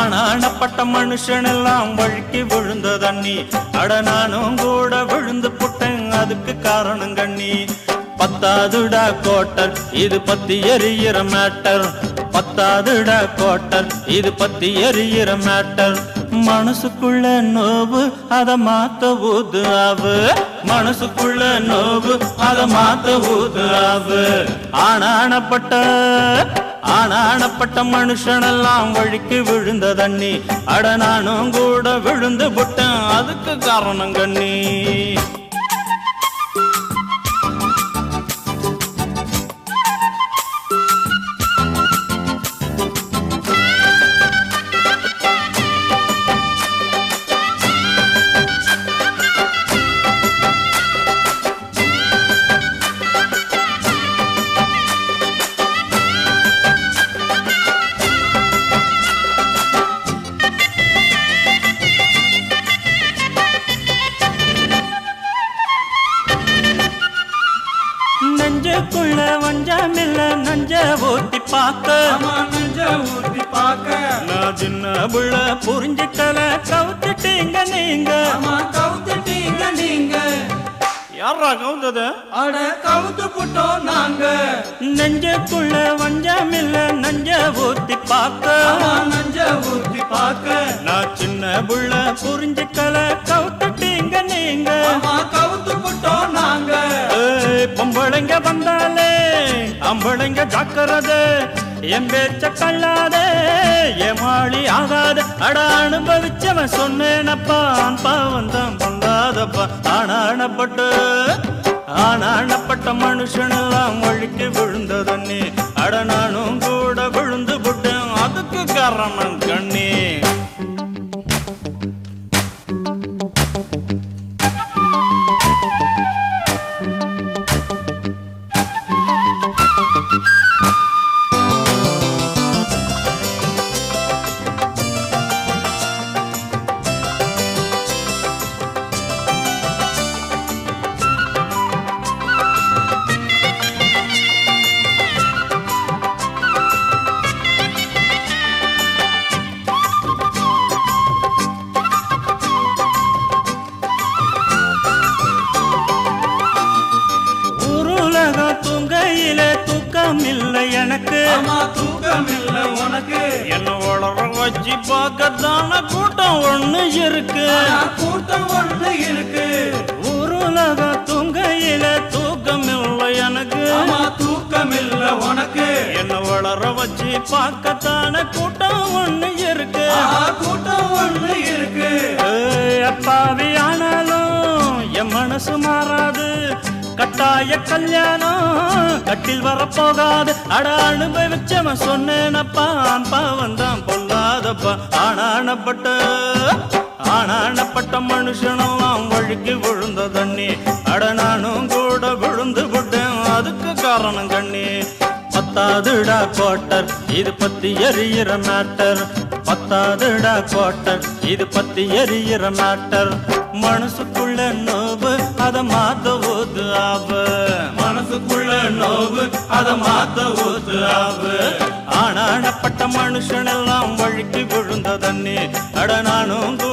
ஆனானப்பட்ட மனுஷன் எல்லாம் வழுக்கி விழுந்த தண்ணி அட நானும் கூட விழுந்து புட்டேன் அதுக்கு காரணம் கண்ணி பத்தாதுடா கோட்டர் இது பத்தி எரியிற மேட்டர் பத்தாதுடா கோட்டர் இது பத்தி எரியிற மேட்டர் மனசுக்குள்ள நோவு அத மாத்த ஊது ஆவு மனசுக்குள்ள நோவு அத மாத்த ஊது ஆவு ஆனானப்பட்ட ஆனானப்பட்ட மனுஷனெல்லாம் வழிக்கு விழுந்த தண்ணி அட நானும் கூட விழுந்து புட்டேன் அதுக்கு காரணம் கண்ணி நெஞ்சுக்குள்ள வஞ்சமில்ல நஞ்ச ஊத்தி பார்க்க ஆமா நெஞ்ச ஊத்தி பார்க்க நான் சின்ன புள்ள புரிஞ்சுக்கல கவுத்துட்டீங்க நீங்க ஆமா கவுத்துட்டீங்க நீங்க யாரா கவுந்தது அட கவுத்து புட்டோம் நாங்க நெஞ்சுக்குள்ள வஞ்சமில்ல நஞ்ச ஊத்தி பார்க்க ஆமா நெஞ்ச ஊத்தி பார்க்க நான் சின்ன புள்ள புரிஞ்சுக்கல கவுத்துட்டீங்க நீங்க ஆமா கவுத்து புட்டோம் நாங்க ஏய், பொம்பளைங்க வந்தாலே அம்பளைங்க ஜாக்கிரதை என் பேச்ச கல்லாதே ஏமாளி ஆகாத அட அனுபவிச்சவன் சொன்னேனப்பா ஆண் பாவம் தான் பொல்லாதப்பா ஆனானப்பட்டு ஆனானப்பட்ட மனுஷனெல்லாம் வழிக்கு விழுந்த தண்ணி அட நானும் கூட விழுந்து விட்டேன் அதுக்கு காரணம் கண்ணி ஊருலகம் தூங்கையில தூக்கம் இல்லை எனக்கு ஆமா தூக்கம் இல்ல உனக்கு என்ன வளர வச்சு பார்க்கத்தான கூட்டம் ஒண்ணு இருக்கு ஆனா கூட்டம் ஒண்ணு இருக்கு ஊருலகம் தூங்கையில தூக்கம் இல்லை எனக்கு ஆமா தூக்கம் இல்ல உனக்கு என்ன வளர வச்சு பார்க்கத்தான கூட்டம் ஒண்ணு இருக்கு ஆஹா, கூட்டம் ஒண்ணு இருக்கு ஏய், அப்பாவி ஆனாலும் என் மனசு மாறாது கட்டாய கல்யாணம் கட்டில் வரப்போகாது அட அனுபவிச்சவன் சொன்னேனப்பா ஆண் பாவம் தான் பொல்லாதப்பா ஆனானப்பட்ட ஆனானப்பட்ட மனுஷனெல்லாம் வழுக்கி விழுந்த தண்ணி அட நானும் கூட விழுந்து விட்டேன் அதுக்கு காரணம் கண்ணி பத்தாதுடா கோட்டர் இது பத்தி எரியிற மேட்டர் பத்தாதுடா கோட்டர் இது பத்தி எரியிற மேட்டர் மனசுக்குள்ள நோவு அத மாத்த ஊத்து ஆவு மனசுக்குள்ள நோவு அத மாத்த ஊத்து ஆவு ஆனானப்பட்ட மனுஷனெல்லாம் வழுக்கி விழுந்த தண்ணி அட நானும்